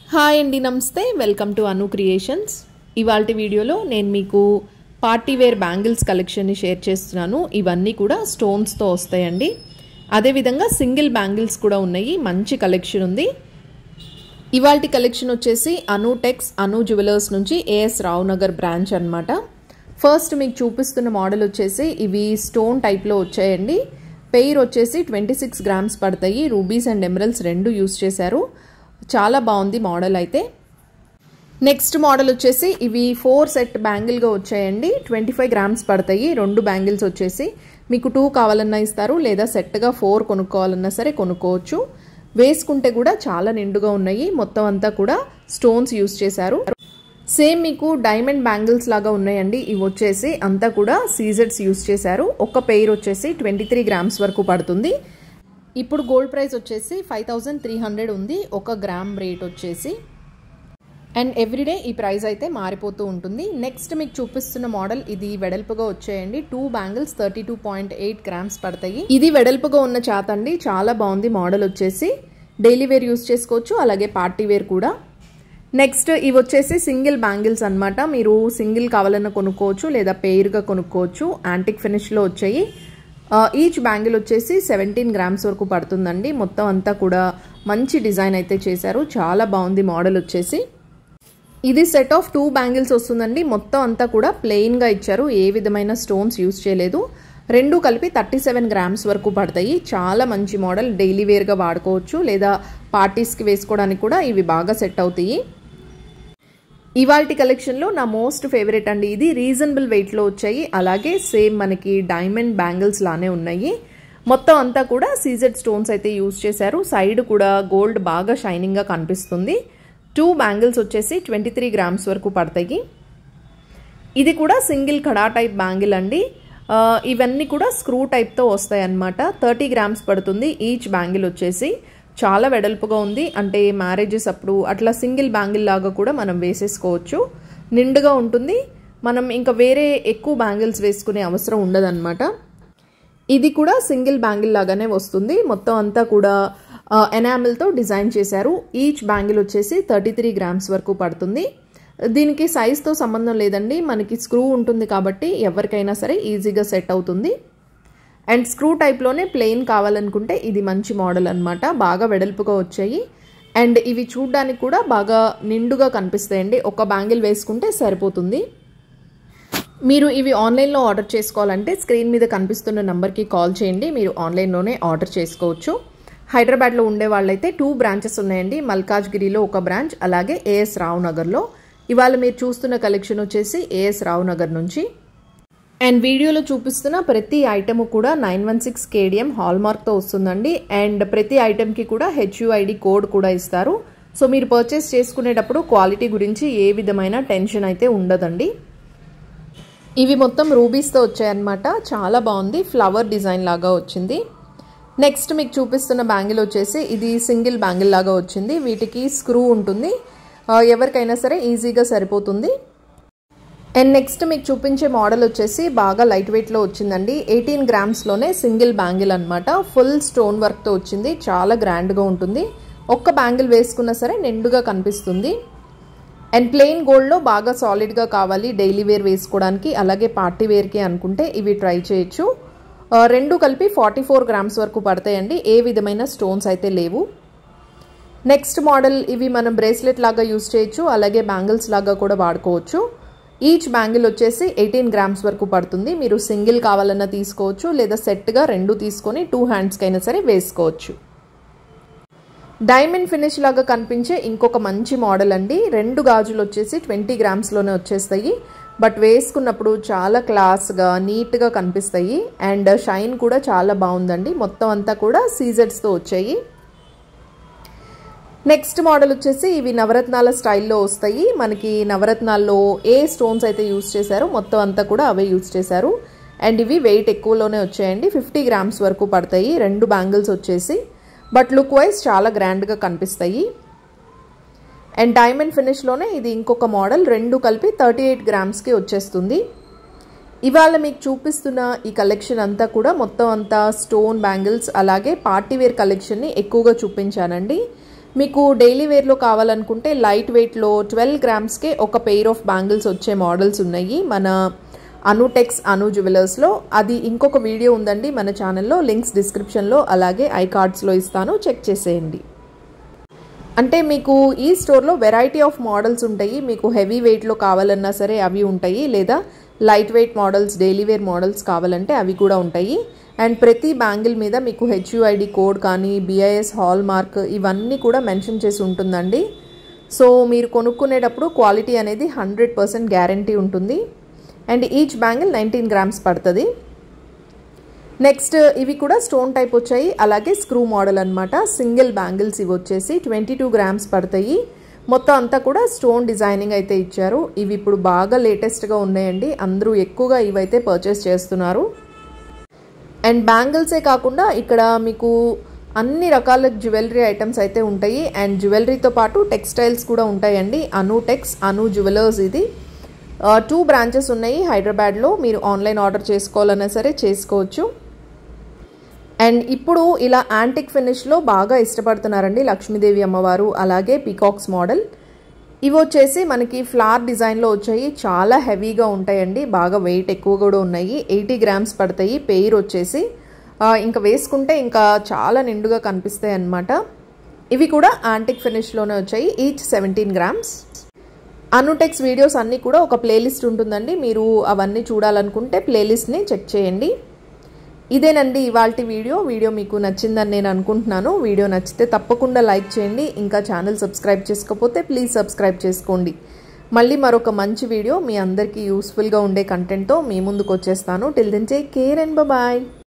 hi అండి నమస్తే welcome to Anu creations ఇవాళ వీడియోలో నేను మీకు పార్టీ వేర్ బ్యాంగిల్స్ కలెక్షన్ని షేర్ చేస్తున్నాను ఇవన్నీ కూడా స్టోన్స్తో వస్తాయండి అదేవిధంగా సింగిల్ బ్యాంగిల్స్ కూడా ఉన్నాయి మంచి కలెక్షన్ ఉంది ఇవాల్టి కలెక్షన్ వచ్చేసి అను టెక్స్ అను జ్యువెలర్స్ నుంచి ఏఎస్ రావు నగర్ బ్రాంచ్ అనమాట ఫస్ట్ మీకు చూపిస్తున్న మోడల్ వచ్చేసి ఇవి స్టోన్ టైప్లో వచ్చాయండి పెయిర్ వచ్చేసి ట్వంటీ సిక్స్ గ్రామ్స్ పడతాయి రూబీస్ అండ్ ఎమరల్స్ రెండు యూస్ చేశారు చాలా బాగుంది మోడల్ అయితే నెక్స్ట్ మోడల్ వచ్చేసి ఇవి ఫోర్ సెట్ బ్యాంగిల్గా వచ్చాయండి ట్వంటీ ఫైవ్ గ్రామ్స్ పడతాయి రెండు బ్యాంగిల్స్ వచ్చేసి మీకు టూ కావాలన్నా ఇస్తారు లేదా సెట్గా ఫోర్ కొనుక్కోవాలన్నా సరే కొనుక్కోవచ్చు వేసుకుంటే కూడా చాలా నిండుగా ఉన్నాయి మొత్తం అంతా కూడా స్టోన్స్ యూస్ చేశారు సేమ్ మీకు డైమండ్ బ్యాంగిల్స్ లాగా ఉన్నాయండి ఇవి వచ్చేసి అంతా కూడా సీజర్స్ యూస్ చేశారు ఒక పెయిర్ వచ్చేసి ట్వంటీ త్రీ గ్రామ్స్ వరకు పడుతుంది ఇప్పుడు గోల్డ్ ప్రైస్ వచ్చేసి ఫైవ్ థౌజండ్ త్రీ హండ్రెడ్ ఉంది ఒక గ్రామ్ రేట్ వచ్చేసి అండ్ ఎవ్రీడే ఈ ప్రైస్ అయితే మారిపోతూ ఉంటుంది నెక్స్ట్ మీకు చూపిస్తున్న మోడల్ ఇది వెడల్పుగా వచ్చాయండి two bangles thirty two point eight grams పడతాయి ఇది వెడల్పుగా ఉన్న చాత అండి చాలా బాగుంది మోడల్ వచ్చేసి డైలీ వేర్ యూస్ చేసుకోవచ్చు అలాగే పార్టీ వేర్ కూడా నెక్స్ట్ ఇవి వచ్చేసి సింగిల్ బ్యాంగిల్స్ అనమాట మీరు సింగిల్ కావాలన్నా కొనుక్కోవచ్చు లేదా పెయిర్గా కొనుక్కోవచ్చు యాంటిక్ ఫినిష్లో వచ్చాయి ఈచ్ బ్యాంగిల్ వచ్చేసి సెవెంటీన్ గ్రామ్స్ వరకు పడుతుందండి మొత్తం అంతా కూడా మంచి డిజైన్ అయితే చేశారు చాలా బాగుంది మోడల్ వచ్చేసి ఇది సెట్ ఆఫ్ టూ బ్యాంగిల్స్ వస్తుందండి మొత్తం అంతా కూడా ప్లెయిన్గా ఇచ్చారు ఏ విధమైన స్టోన్స్ యూస్ చేయలేదు రెండు కలిపి థర్టీ సెవెన్ గ్రామ్స్ వరకు పడతాయి చాలా మంచి మోడల్ డైలీ వేర్గా వాడుకోవచ్చు లేదా పార్టీస్కి వేసుకోవడానికి కూడా ఇవి బాగా సెట్ అవుతాయి ఇవాల్టి కలెక్షన్లో నా మోస్ట్ ఫేవరెట్ అండి ఇది రీజనబుల్ వెయిట్లో వచ్చాయి అలాగే సేమ్ మనకి డైమండ్ బ్యాంగిల్స్ లానే ఉన్నాయి మొత్తం అంతా కూడా సీజెడ్ స్టోన్స్ అయితే యూజ్ చేశారు సైడ్ కూడా గోల్డ్ బాగా షైనింగ్గా కనిపిస్తుంది టూ బ్యాంగిల్స్ వచ్చేసి ట్వంటీ త్రీ గ్రామ్స్ వరకు పడతాయి ఇది కూడా సింగిల్ కడా టైప్ బ్యాంగిల్ అండి ఇవన్నీ కూడా స్క్రూ టైప్తో వస్తాయి అన్నమాట థర్టీ గ్రామ్స్ పడుతుంది ఈచ్ బ్యాంగిల్ వచ్చేసి చాలా వెడల్పుగా ఉంది అంటే మ్యారేజెస్ అప్పుడు అట్లా సింగిల్ బ్యాంగిల్ లాగా కూడా మనం వేసేసుకోవచ్చు నిండుగా ఉంటుంది మనం ఇంకా వేరే ఎక్కువ బ్యాంగిల్స్ వేసుకునే అవసరం ఉండదన్నమాట ఇది కూడా సింగిల్ బ్యాంగిల్ లాగానే వస్తుంది మొత్తం అంతా కూడా ఎనామిల్తో డిజైన్ చేశారు ఈచ్ బ్యాంగిల్ వచ్చేసి థర్టీ త్రీ గ్రామ్స్ వరకు పడుతుంది దీనికి సైజ్తో సంబంధం లేదండి మనకి స్క్రూ ఉంటుంది కాబట్టి ఎవరికైనా సరే ఈజీగా సెట్ అవుతుంది అండ్ స్క్రూ టైప్లోనే ప్లెయిన్ కావాలనుకుంటే ఇది మంచి మోడల్ అనమాట బాగా వెడల్పుగా వచ్చాయి అండ్ ఇవి చూడ్డానికి కూడా బాగా నిండుగా కనిపిస్తాయండి ఒక బ్యాంగిల్ వేసుకుంటే సరిపోతుంది మీరు ఇవి ఆన్లైన్లో ఆర్డర్ చేసుకోవాలంటే స్క్రీన్ మీద కనిపిస్తున్న నెంబర్కి కాల్ చేయండి మీరు ఆన్లైన్లోనే ఆర్డర్ చేసుకోవచ్చు హైదరాబాద్లో ఉండే వాళ్ళైతే టూ బ్రాంచెస్ ఉన్నాయండి మల్కాజ్గిరిలో ఒక బ్రాంచ్ అలాగే ఏఎస్ రావు నగర్లో ఇవాళ మీరు చూస్తున్న కలెక్షన్ వచ్చేసి ఏఎస్ రావు నగర్ నుంచి అండ్ వీడియోలో చూపిస్తున్న ప్రతి ఐటమ్ కూడా నైన్ వన్ సిక్స్ కేడిఎం హాల్మార్క్తో వస్తుందండి అండ్ ప్రతి ఐటెంకి కూడా హెచ్యుఐడి కోడ్ కూడా ఇస్తారు సో మీరు పర్చేస్ చేసుకునేటప్పుడు క్వాలిటీ గురించి ఏ విధమైన టెన్షన్ అయితే ఉండదండి ఇవి మొత్తం రూబీస్తో వచ్చాయన్నమాట చాలా బాగుంది ఫ్లవర్ డిజైన్ లాగా వచ్చింది నెక్స్ట్ మీకు చూపిస్తున్న బ్యాంగిల్ వచ్చేసి ఇది సింగిల్ బ్యాంగిల్ లాగా వచ్చింది వీటికి స్క్రూ ఉంటుంది ఎవరికైనా సరే ఈజీగా సరిపోతుంది అండ్ నెక్స్ట్ మీకు చూపించే మోడల్ వచ్చేసి బాగా లైట్ వెయిట్లో వచ్చిందండి ఎయిటీన్ గ్రామ్స్లోనే సింగిల్ బ్యాంగిల్ అనమాట ఫుల్ స్టోన్ వర్క్తో వచ్చింది చాలా గ్రాండ్గా ఉంటుంది ఒక్క బ్యాంగిల్ వేసుకున్నా సరే నిండుగా కనిపిస్తుంది అండ్ ప్లెయిన్ గోల్డ్లో బాగా సాలిడ్గా కావాలి డైలీ వేర్ వేసుకోవడానికి అలాగే పార్టీ వేర్కి అనుకుంటే ఇవి ట్రై చేయొచ్చు రెండు కలిపి ఫార్టీ ఫోర్ గ్రామ్స్ వరకు పడతాయండి ఏ విధమైన స్టోన్స్ అయితే లేవు నెక్స్ట్ మోడల్ ఇవి మనం బ్రేస్లెట్ లాగా యూస్ చేయొచ్చు అలాగే బ్యాంగిల్స్ లాగా కూడా వాడుకోవచ్చు ఈచ్ బ్యాంగిల్ వచ్చేసి ఎయిటీన్ గ్రామ్స్ వరకు పడుతుంది మీరు సింగిల్ కావాలన్నా తీసుకోవచ్చు లేదా సెట్గా రెండు తీసుకొని టూ హ్యాండ్స్కి అయినా సరే వేసుకోవచ్చు డైమండ్ ఫినిష్ లాగా కనిపించే ఇంకొక మంచి మోడల్ అండి రెండు గాజులు వచ్చేసి ట్వంటీ గ్రామ్స్లోనే వచ్చేస్తాయి బట్ వేసుకున్నప్పుడు చాలా క్లాస్గా నీట్గా కనిపిస్తాయి అండ్ షైన్ కూడా చాలా బాగుందండి మొత్తం అంతా కూడా సీజర్స్తో వచ్చాయి నెక్స్ట్ మోడల్ వచ్చేసి ఇవి నవరత్నాల స్టైల్లో వస్తాయి మనకి నవరత్నాల్లో ఏ స్టోన్స్ అయితే యూస్ చేశారో మొత్తం అంతా కూడా అవే యూస్ చేశారు అండ్ ఇవి వెయిట్ ఎక్కువలోనే వచ్చాయండి ఫిఫ్టీ గ్రామ్స్ వరకు పడతాయి రెండు బ్యాంగిల్స్ వచ్చేసి బట్ లుక్ వైజ్ చాలా గ్రాండ్గా కనిపిస్తాయి అండ్ డైమండ్ ఫినిష్లోనే ఇది ఇంకొక మోడల్ రెండు కలిపి థర్టీ ఎయిట్ గ్రామ్స్కి వచ్చేస్తుంది ఇవాళ మీకు చూపిస్తున్న ఈ కలెక్షన్ అంతా కూడా మొత్తం అంతా స్టోన్ బ్యాంగిల్స్ అలాగే పార్టీ వేర్ కలెక్షన్ని ఎక్కువగా చూపించానండి మీకు డైలీ వేర్లో కావాలనుకుంటే లైట్ వెయిట్లో ట్వెల్వ్ గ్రామ్స్కే ఒక పెయిర్ ఆఫ్ బ్యాంగిల్స్ వచ్చే మోడల్స్ ఉన్నాయి మన అనుటెక్స్ అను జ్యువెలర్స్లో అది ఇంకొక వీడియో ఉందండి మన ఛానల్లో లింక్స్ డిస్క్రిప్షన్లో అలాగే ఐ కార్డ్స్లో ఇస్తాను చెక్ చేసేయండి అంటే మీకు ఈ స్టోర్లో వెరైటీ ఆఫ్ మోడల్స్ ఉంటాయి మీకు హెవీ వెయిట్లో కావాలన్నా సరే అవి ఉంటాయి లేదా light weight models daily wear models కావాలంటే అవి కూడా ఉంటాయి అండ్ ప్రతి బ్యాంగిల్ మీద మీకు హెచ్యుఐడి కోడ్ కానీ బిఐఎస్ హాల్ మార్క్ ఇవన్నీ కూడా మెన్షన్ చేసి ఉంటుందండి సో మీరు కొనుక్కునేటప్పుడు క్వాలిటీ అనేది హండ్రెడ్ పర్సెంట్ గ్యారంటీ ఉంటుంది and each bangle nineteen grams పడుతుంది నెక్స్ట్ ఇవి కూడా స్టోన్ టైప్ వచ్చాయి అలాగే స్క్రూ మోడల్ అనమాట సింగిల్ బ్యాంగిల్స్ ఇవి వచ్చేసి ట్వంటీ టూ గ్రామ్స్ పడతాయి మొత్తం అంతా కూడా స్టోన్ డిజైనింగ్ అయితే ఇచ్చారు ఇవి ఇప్పుడు బాగా లేటెస్ట్గా ఉన్నాయండి అందరూ ఎక్కువగా ఇవైతే పర్చేస్ చేస్తున్నారు అండ్ బ్యాంగిల్సే కాకుండా ఇక్కడ మీకు అన్ని రకాల జ్యువెలరీ ఐటమ్స్ అయితే ఉంటాయి అండ్ జ్యువెలరీతో పాటు టెక్స్టైల్స్ కూడా ఉంటాయండి అను టెక్స్ అను జ్యువెలర్స్ ఇది టూ బ్రాంచెస్ ఉన్నాయి హైదరాబాద్లో మీరు ఆన్లైన్ ఆర్డర్ చేసుకోవాలన్నా సరే చేసుకోవచ్చు అండ్ ఇప్పుడు ఇలా యాంటిక్ ఫినిష్లో బాగా ఇష్టపడుతున్నారండి లక్ష్మీదేవి అమ్మవారు అలాగే పీకాక్స్ మోడల్ ఇవి వచ్చేసి మనకి ఫ్లవర్ డిజైన్లో వచ్చాయి చాలా హెవీగా ఉంటాయండి బాగా వెయిట్ ఎక్కువ కూడా ఉన్నాయి ఎయిటీ గ్రామ్స్ పడతాయి పెయిర్ వచ్చేసి ఇంకా వేసుకుంటే ఇంకా చాలా నిండుగా కనిపిస్తాయి అన్నమాట ఇవి కూడా యాంటిక్ ఫినిష్లోనే వచ్చాయి each seventeen grams Anutex videos అన్నీ కూడా ఒక ప్లేలిస్ట్ ఉంటుందండి మీరు అవన్నీ చూడాలనుకుంటే ప్లేలిస్ట్ని చెక్ చేయండి ఇదేనండి ఇవాళ వీడియో వీడియో మీకు నచ్చిందని నేను అనుకుంటున్నాను వీడియో నచ్చితే తప్పకుండా లైక్ చేయండి ఇంకా ఛానల్ సబ్స్క్రైబ్ చేసుకోకపోతే ప్లీజ్ సబ్స్క్రైబ్ చేసుకోండి మళ్ళీ మరొక మంచి వీడియో మీ అందరికీ యూస్ఫుల్గా ఉండే కంటెంట్తో మీ ముందుకు వచ్చేస్తాను till then take care and bye